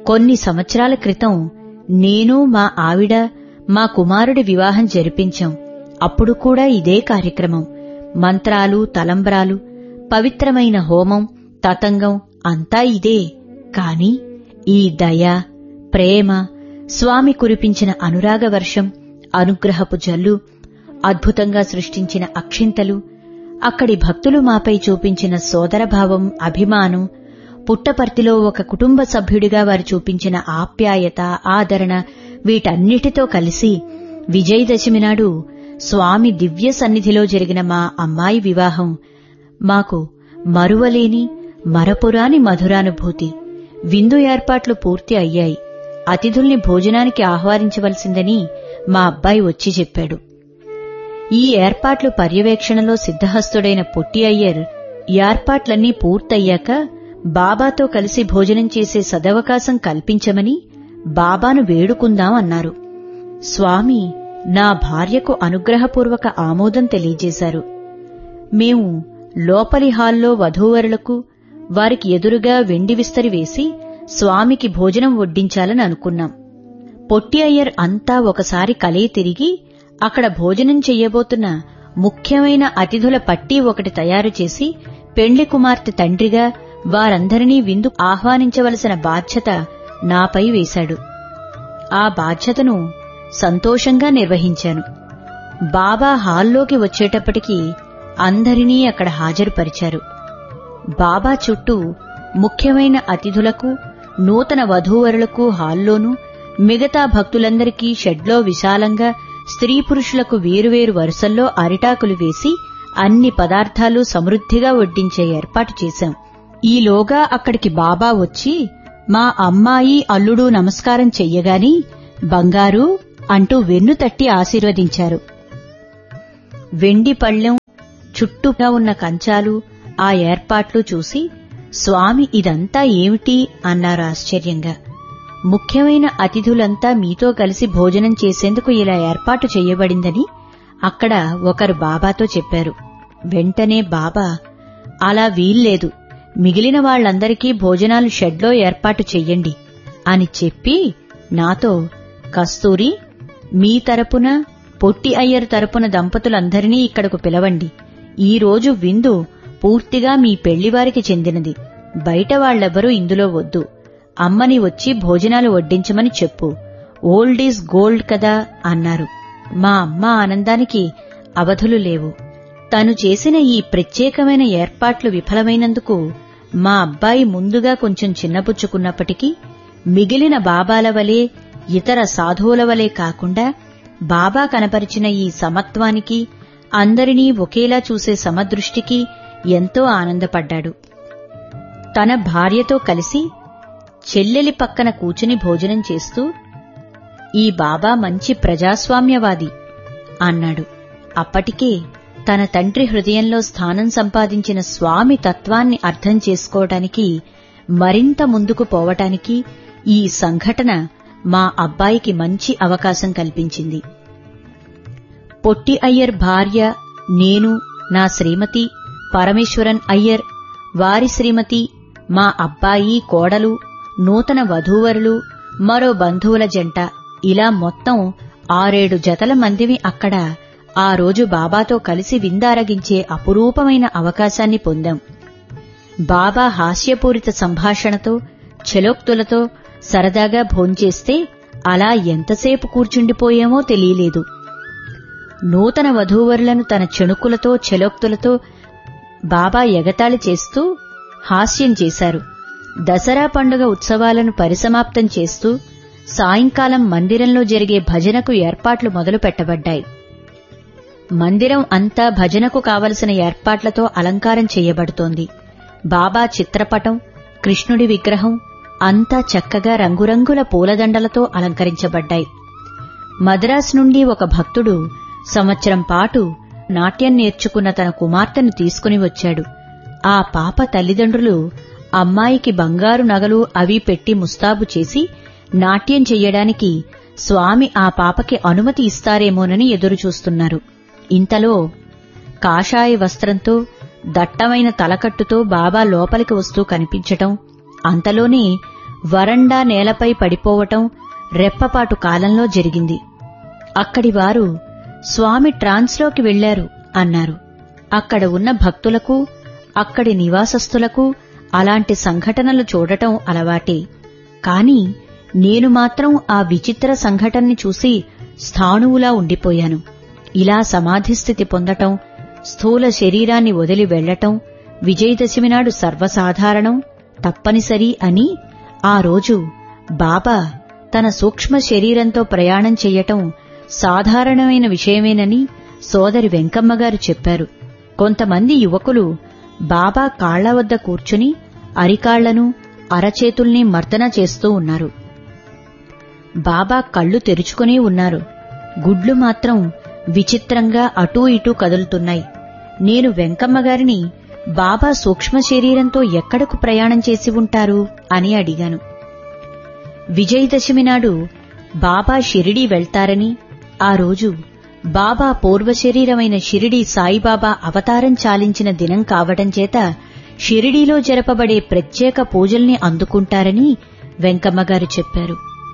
కొన్ని సంవత్సరాల క్రితం నేను మా ఆవిడ మా కుమారుడి వివాహం జరిపించాం అప్పుడు కూడా ఇదే కార్యక్రమం మంత్రాలు తలంబ్రాలు పవిత్రమైన హోమం తతంగం అంతా ఇదే కాని ఈ దయ ప్రేమ స్వామి కురిపించిన అనురాగ వర్షం అనుగ్రహపు జల్లు అద్భుతంగా సృష్టించిన అక్షింతలు అక్కడి భక్తులు మాపై చూపించిన సోదరభావం అభిమానం పుట్టపర్తిలో ఒక కుటుంబ సభ్యుడిగా వారు చూపించిన ఆప్యాయత ఆదరణ వీటన్నిటితో కలిసి విజయదశమి నాడు స్వామి దివ్య సన్నిధిలో జరిగిన మా అమ్మాయి వివాహం మాకు మరువలేని మరపురాని మధురానుభూతి విందు ఏర్పాట్లు పూర్తి అయ్యాయి అతిథుల్ని భోజనానికి ఆహ్వానించవలసిందని మా అబ్బాయి వచ్చి చెప్పాడు ఈ ఏర్పాట్లు పర్యవేక్షణలో సిద్ధహస్తుడైన పొట్టి అయ్యర్ ఏర్పాట్లన్నీ పూర్తయ్యాక బాబాతో కలిసి భోజనం చేసే సదవకాశం కల్పించమని బాబాను వేడుకుందాం అన్నారు స్వామి నా భార్యకు అనుగ్రహపూర్వక ఆమోదం తెలియజేశారు మేము లోపలి హాల్లో వధూవరులకు వారికి ఎదురుగా వెండి విస్తరి వేసి స్వామికి భోజనం వడ్డించాలని అనుకున్నాం పొట్టి అయ్యర్ అంతా ఒకసారి కలయి తిరిగి అక్కడ భోజనం చెయ్యబోతున్న ముఖ్యమైన అతిథుల పట్టీ ఒకటి తయారు చేసి పెండ్లి కుమార్తె తండ్రిగా వారందరినీ విందు ఆహ్వానించవలసిన బాధ్యత నాపై వేశాడు ఆ బాధ్యతను సంతోషంగా నిర్వహించాను బాబా హాల్లోకి వచ్చేటప్పటికి అందరినీ అక్కడ హాజరుపరిచారు బాబా చుట్టూ ముఖ్యమైన అతిథులకు నూతన వధూవరులకు హాల్లోనూ మిగతా భక్తులందరికీ షెడ్లో విశాలంగా స్త్రీ పురుషులకు వేరువేరు వరుసల్లో అరిటాకులు వేసి అన్ని పదార్థాలు సమృద్ధిగా వడ్డించే ఏర్పాటు చేశాం ఈలోగా అక్కడికి బాబా వచ్చి మా అమ్మాయి అల్లుడు నమస్కారం చెయ్యగాని బంగారు అంటూ వెన్ను తట్టి ఆశీర్వదించారు వెండి పళ్ళెం చుట్టూగా ఉన్న కంచాలు ఆ ఏర్పాట్లు చూసి స్వామి ఇదంతా ఏమిటి అన్నారు ఆశ్చర్యంగా ముఖ్యమైన అతిథులంతా మీతో కలిసి భోజనం చేసేందుకు ఇలా ఏర్పాటు చెయ్యబడిందని అక్కడ ఒకరు బాబాతో చెప్పారు వెంటనే బాబా అలా వీల్లేదు మిగిలిన వాళ్లందరికీ భోజనాలు షెడ్లో ఏర్పాటు చెయ్యండి అని చెప్పి నాతో కస్తూరి మీ తరపున పొట్టి అయ్యర్ తరపున దంపతులందరినీ ఇక్కడకు పిలవండి ఈ రోజు విందు పూర్తిగా మీ పెళ్లివారికి చెందినది బయట వాళ్లెవరూ ఇందులో వద్దు అమ్మని వచ్చి భోజనాలు వడ్డించమని చెప్పు ఓల్డ్ ఈజ్ గోల్డ్ కదా అన్నారు మా అమ్మ ఆనందానికి అవధులు లేవు తను చేసిన ఈ ప్రత్యేకమైన ఏర్పాట్లు విఫలమైనందుకు మా అబ్బాయి ముందుగా కొంచెం చిన్నపుచ్చుకున్నప్పటికీ మిగిలిన బాబాల వలె ఇతర సాధువుల వలె కాకుండా బాబా కనపరిచిన ఈ సమత్వానికి అందరినీ ఒకేలా చూసే సమదృష్టికి ఎంతో ఆనందపడ్డాడు తన భార్యతో కలిసి చెల్లెలి పక్కన కూచుని భోజనం చేస్తూ ఈ బాబా మంచి ప్రజాస్వామ్యవాది అన్నాడు అప్పటికే తన తండ్రి హృదయంలో స్థానం సంపాదించిన స్వామి తత్వాన్ని అర్థం చేసుకోవటానికి మరింత ముందుకు పోవటానికి ఈ సంఘటన మా అబ్బాయికి మంచి అవకాశం కల్పించింది పొట్టి అయ్యర్ భార్య నేను నా శ్రీమతి పరమేశ్వరన్ అయ్యర్ వారి శ్రీమతి మా అబ్బాయి కోడలు నూతన వధూవరులు మరో బంధువుల జంట ఇలా మొత్తం ఆరేడు జతల మందివి అక్కడ ఆ రోజు బాబాతో కలిసి విందారగించే అపురూపమైన అవకాశాన్ని పొందాం బాబా హాస్యపూరిత సంభాషణతో చెలోక్తులతో సరదాగా భోంచేస్తే అలా ఎంతసేపు కూర్చుండిపోయామో తెలియలేదు నూతన వధూవరులను తన చెణుకులతో చెలోక్తులతో బాబా ఎగతాళి చేస్తూ హాస్యం చేశారు దసరా పండుగ ఉత్సవాలను పరిసమాప్తం చేస్తూ సాయంకాలం మందిరంలో జరిగే భజనకు ఏర్పాట్లు మొదలు పెట్టబడ్డాయి మందిరం అంతా భజనకు కావలసిన ఏర్పాట్లతో అలంకారం చేయబడుతోంది బాబా చిత్రపటం కృష్ణుడి విగ్రహం అంతా చక్కగా రంగురంగుల పూలదండలతో అలంకరించబడ్డాయి మద్రాస్ నుండి ఒక భక్తుడు సంవత్సరం పాటు నాట్యం నేర్చుకున్న తన కుమార్తెను తీసుకుని వచ్చాడు ఆ పాప తల్లిదండ్రులు అమ్మాయికి బంగారు నగలు అవి పెట్టి ముస్తాబు చేసి నాట్యం చెయ్యడానికి స్వామి ఆ పాపకి అనుమతి ఇస్తారేమోనని ఎదురుచూస్తున్నారు ఇంతలో కాషాయ వస్త్రంతో దట్టమైన తలకట్టుతో బాబా లోపలికి వస్తూ కనిపించటం అంతలోనే వరండా నేలపై పడిపోవటం రెప్పపాటు కాలంలో జరిగింది అక్కడి వారు స్వామి ట్రాన్స్లోకి వెళ్లారు అన్నారు అక్కడ ఉన్న భక్తులకు అక్కడి నివాసస్థులకు అలాంటి సంఘటనలు చూడటం అలవాటే కాని నేను మాత్రం ఆ విచిత్ర సంఘటనని చూసి స్థాణువులా ఉండిపోయాను ఇలా సమాధిస్థితి పొందటం స్థూల శరీరాన్ని వదిలి వెళ్లటం విజయదశమి నాడు సర్వసాధారణం తప్పనిసరి అని ఆ రోజు బాబా తన సూక్ష్మ శరీరంతో ప్రయాణం చెయ్యటం సాధారణమైన విషయమేనని సోదరి వెంకమ్మగారు చెప్పారు కొంతమంది యువకులు బాబా కాళ్ల వద్ద కూర్చుని అరికాళ్లను అరచేతుల్ని మర్దన చేస్తూ ఉన్నారు బాబా కళ్ళు తెరుచుకునే ఉన్నారు గుడ్లు మాత్రం విచిత్రంగా అటూ ఇటూ కదులుతున్నాయి నేను వెంకమ్మగారిని బాబా సూక్ష్మ శరీరంతో ఎక్కడకు ప్రయాణం చేసి ఉంటారు అని అడిగాను విజయదశమి నాడు బాబా షిరిడీ వెళ్తారని ఆ రోజు బాబా పూర్వ శరీరమైన షిరిడీ సాయిబాబా అవతారం చాలించిన దినం కావటం చేత షిరిడీలో జరపబడే ప్రత్యేక పూజల్ని అందుకుంటారని వెంకమ్మగారు చెప్పారు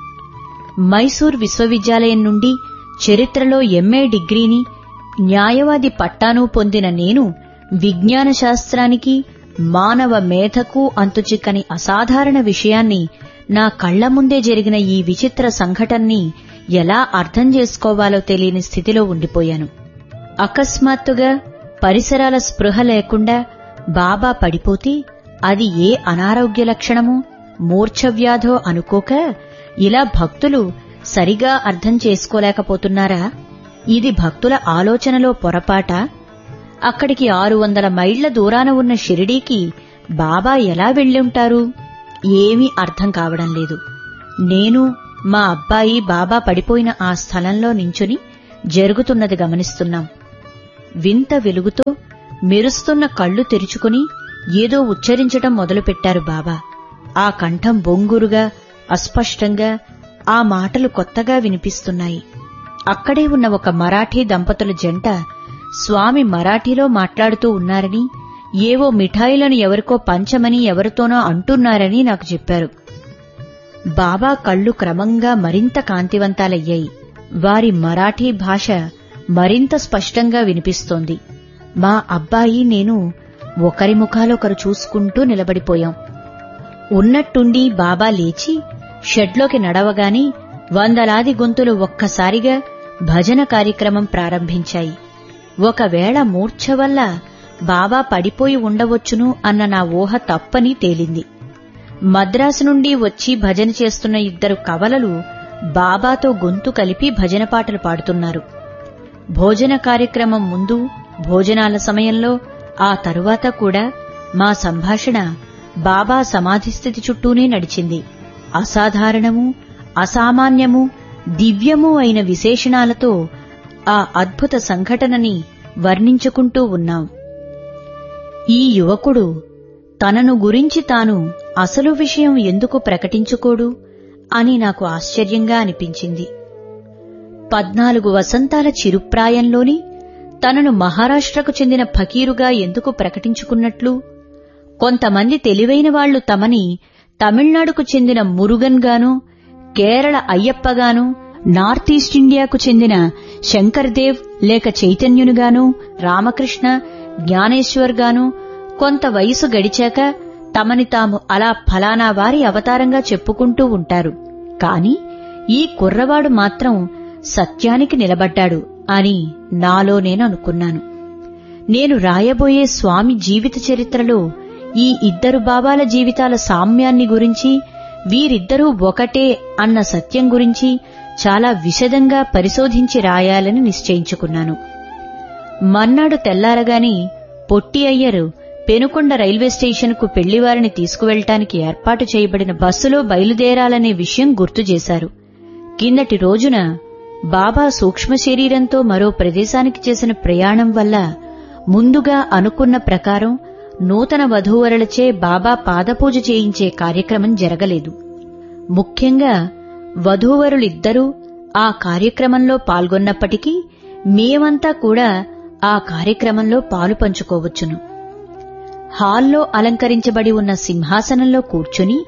మైసూర్ విశ్వవిద్యాలయం నుండి చరిత్రలో ఎంఏ డిగ్రీని న్యాయవాది పట్టాను పొందిన నేను విజ్ఞాన శాస్త్రానికి మానవ మేధకు అంతుచిక్కని అసాధారణ విషయాన్ని నా కళ్ల ముందే జరిగిన ఈ విచిత్ర సంఘటనని ఎలా అర్థం చేసుకోవాలో తెలియని స్థితిలో ఉండిపోయాను అకస్మాత్తుగా పరిసరాల స్పృహ లేకుండా బాబా పడిపోతే అది ఏ అనారోగ్య లక్షణమో మూర్ఛవ్యాధో అనుకోక ఇలా భక్తులు సరిగా అర్థం చేసుకోలేకపోతున్నారా ఇది భక్తుల ఆలోచనలో పొరపాట అక్కడికి ఆరు వందల మైళ్ల దూరాన ఉన్న షిరిడీకి బాబా ఎలా వెళ్ళుంటారు ఏమీ అర్థం కావడం లేదు నేను మా అబ్బాయి బాబా పడిపోయిన ఆ స్థలంలో నించుని జరుగుతున్నది గమనిస్తున్నాం వింత వెలుగుతో మెరుస్తున్న కళ్ళు తెరుచుకుని ఏదో ఉచ్చరించటం మొదలుపెట్టారు బాబా ఆ కంఠం బొంగురుగా అస్పష్టంగా ఆ మాటలు కొత్తగా వినిపిస్తున్నాయి అక్కడే ఉన్న ఒక మరాఠీ దంపతుల జంట స్వామి మరాఠీలో మాట్లాడుతూ ఉన్నారని ఏవో మిఠాయిలను ఎవరికో పంచమని ఎవరితోనో అంటున్నారని నాకు చెప్పారు బాబా కళ్ళు క్రమంగా మరింత కాంతివంతాలయ్యాయి వారి మరాఠీ భాష మరింత స్పష్టంగా వినిపిస్తోంది మా అబ్బాయి నేను ఒకరి ముఖాలొకరు చూసుకుంటూ నిలబడిపోయాం ఉన్నట్టుండి బాబా లేచి షెడ్లోకి నడవగాని వందలాది గొంతులు ఒక్కసారిగా భజన కార్యక్రమం ప్రారంభించాయి ఒకవేళ మూర్ఛ వల్ల బాబా పడిపోయి ఉండవచ్చును అన్న నా ఊహ తప్పని తేలింది మద్రాసు నుండి వచ్చి భజన చేస్తున్న ఇద్దరు కవలలు బాబాతో గొంతు కలిపి భజన పాటలు పాడుతున్నారు భోజన కార్యక్రమం ముందు భోజనాల సమయంలో ఆ తరువాత కూడా మా సంభాషణ బాబా సమాధిస్థితి చుట్టూనే నడిచింది అసాధారణము అసామాన్యము దివ్యము అయిన విశేషణాలతో ఆ అద్భుత సంఘటనని వర్ణించుకుంటూ ఉన్నాం ఈ యువకుడు తనను గురించి తాను అసలు విషయం ఎందుకు ప్రకటించుకోడు అని నాకు ఆశ్చర్యంగా అనిపించింది పద్నాలుగు వసంతాల చిరుప్రాయంలోని తనను మహారాష్ట్రకు చెందిన ఫకీరుగా ఎందుకు ప్రకటించుకున్నట్లు కొంతమంది తెలివైన వాళ్లు తమని తమిళనాడుకు చెందిన మురుగన్ గాను కేరళ అయ్యప్పగాను నార్త్ ఈస్ట్ ఇండియాకు చెందిన శంకర్దేవ్ లేక చైతన్యునిగాను రామకృష్ణ జ్ఞానేశ్వర్ గాను కొంత వయసు గడిచాక తమని తాము అలా ఫలానా వారి అవతారంగా చెప్పుకుంటూ ఉంటారు కాని ఈ కుర్రవాడు మాత్రం సత్యానికి నిలబడ్డాడు అని నాలో నేను అనుకున్నాను నేను రాయబోయే స్వామి జీవిత చరిత్రలో ఈ ఇద్దరు బాబాల జీవితాల సామ్యాన్ని గురించి వీరిద్దరూ ఒకటే అన్న సత్యం గురించి చాలా విశదంగా పరిశోధించి రాయాలని నిశ్చయించుకున్నాను మర్నాడు తెల్లారగాని పొట్టి అయ్యరు పెనుకొండ రైల్వే స్టేషన్కు పెళ్లివారిని తీసుకువెళ్లటానికి ఏర్పాటు చేయబడిన బస్సులో బయలుదేరాలనే విషయం గుర్తు చేశారు కిందటి రోజున బాబా సూక్ష్మ శరీరంతో మరో ప్రదేశానికి చేసిన ప్రయాణం వల్ల ముందుగా అనుకున్న ప్రకారం నూతన వధూవరులచే బాబా పాదపూజ చేయించే కార్యక్రమం జరగలేదు ముఖ్యంగా వధూవరులిద్దరూ ఆ కార్యక్రమంలో పాల్గొన్నప్పటికీ మేమంతా కూడా ఆ కార్యక్రమంలో పాలు పంచుకోవచ్చును హాల్లో అలంకరించబడి ఉన్న సింహాసనంలో కూర్చుని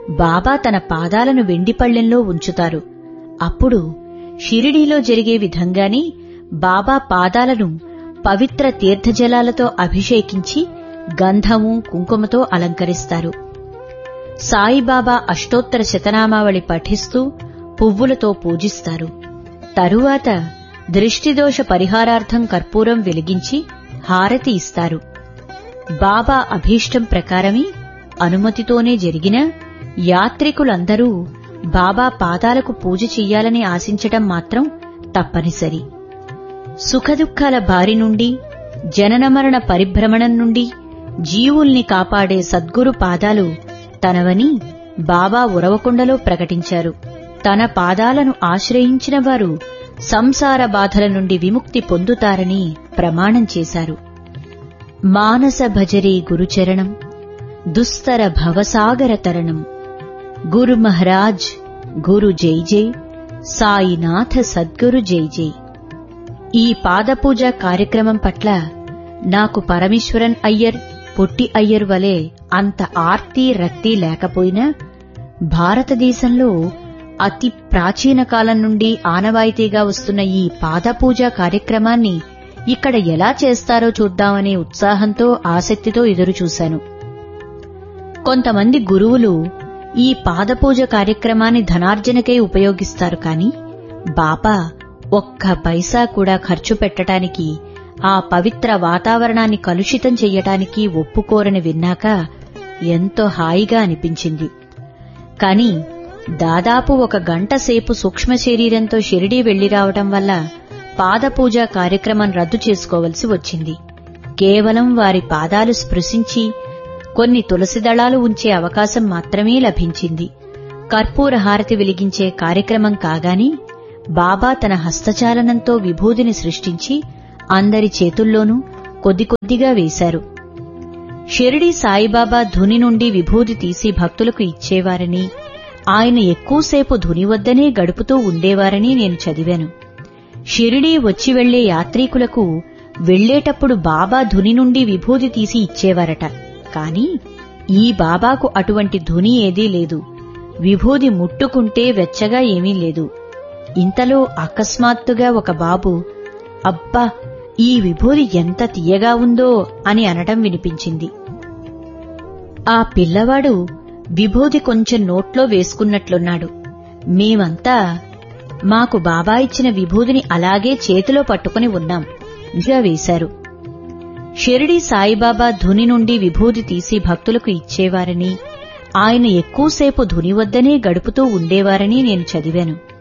బాబా తన పాదాలను వెండి పళ్ళెంలో ఉంచుతారు అప్పుడు షిరిడీలో జరిగే విధంగానే బాబా పాదాలను పవిత్ర తీర్థజలాలతో అభిషేకించి గంధము కుంకుమతో అలంకరిస్తారు సాయిబాబా అష్టోత్తర శతనామావళి పఠిస్తూ పువ్వులతో పూజిస్తారు తరువాత దృష్టిదోష పరిహారార్థం కర్పూరం వెలిగించి హారతి ఇస్తారు బాబా అభీష్టం ప్రకారమే అనుమతితోనే జరిగిన యాత్రికులందరూ బాబా పాదాలకు పూజ చెయ్యాలని ఆశించటం మాత్రం తప్పనిసరి సుఖదుఖాల బారి నుండి జననమరణ పరిభ్రమణం నుండి జీవుల్ని కాపాడే సద్గురు పాదాలు తనవని బాబా ఉరవకొండలో ప్రకటించారు తన పాదాలను ఆశ్రయించిన వారు సంసార బాధల నుండి విముక్తి పొందుతారని ప్రమాణం చేశారు మానస భజరే గురుచరణం దుస్తర భవసాగర తరణం గురు మహారాజ్ గురు జై జై సాయినాథ సద్గురు జై జై ఈ పాదపూజ కార్యక్రమం పట్ల నాకు పరమేశ్వరన్ అయ్యర్ పొట్టి అయ్యర్ వలె అంత ఆర్తి రక్తి లేకపోయినా భారతదేశంలో అతి ప్రాచీన కాలం నుండి ఆనవాయితీగా వస్తున్న ఈ పాదపూజ కార్యక్రమాన్ని ఇక్కడ ఎలా చేస్తారో చూద్దామనే ఉత్సాహంతో ఆసక్తితో ఎదురుచూశాను కొంతమంది గురువులు ఈ పాదపూజ కార్యక్రమాన్ని ధనార్జనకై ఉపయోగిస్తారు కాని బాబా ఒక్క పైసా కూడా ఖర్చు పెట్టడానికి ఆ పవిత్ర వాతావరణాన్ని కలుషితం చెయ్యటానికి ఒప్పుకోరని విన్నాక ఎంతో హాయిగా అనిపించింది కాని దాదాపు ఒక గంట సేపు సూక్ష్మ శరీరంతో షిరిడీ వెళ్లి రావటం వల్ల పాదపూజ కార్యక్రమం రద్దు చేసుకోవలసి వచ్చింది కేవలం వారి పాదాలు స్పృశించి కొన్ని తులసి దళాలు ఉంచే అవకాశం మాత్రమే లభించింది కర్పూర హారతి వెలిగించే కార్యక్రమం కాగాని బాబా తన హస్తచాలనంతో విభూదిని సృష్టించి అందరి చేతుల్లోనూ కొద్ది కొద్దిగా వేశారు షిరిడి సాయిబాబా ధుని నుండి విభూది తీసి భక్తులకు ఇచ్చేవారని ఆయన ఎక్కువసేపు ధుని వద్దనే గడుపుతూ ఉండేవారని నేను చదివాను షిరిడీ వచ్చి వెళ్లే యాత్రీకులకు వెళ్లేటప్పుడు బాబా ధుని నుండి విభూది తీసి ఇచ్చేవారట కాని ఈ బాబాకు అటువంటి ధుని ఏదీ లేదు విభూది ముట్టుకుంటే వెచ్చగా ఏమీ లేదు ఇంతలో అకస్మాత్తుగా ఒక బాబు అబ్బా ఈ విభూది ఎంత తీయగా ఉందో అని అనటం వినిపించింది ఆ పిల్లవాడు విభూది కొంచెం నోట్లో వేసుకున్నట్లున్నాడు మేమంతా మాకు బాబా ఇచ్చిన విభూదిని అలాగే చేతిలో పట్టుకుని ఉన్నాం ఇంకా వేశారు షిరిడి సాయిబాబా ధుని నుండి విభూది తీసి భక్తులకు ఇచ్చేవారని ఆయన ఎక్కువసేపు ధుని వద్దనే గడుపుతూ ఉండేవారని నేను చదివాను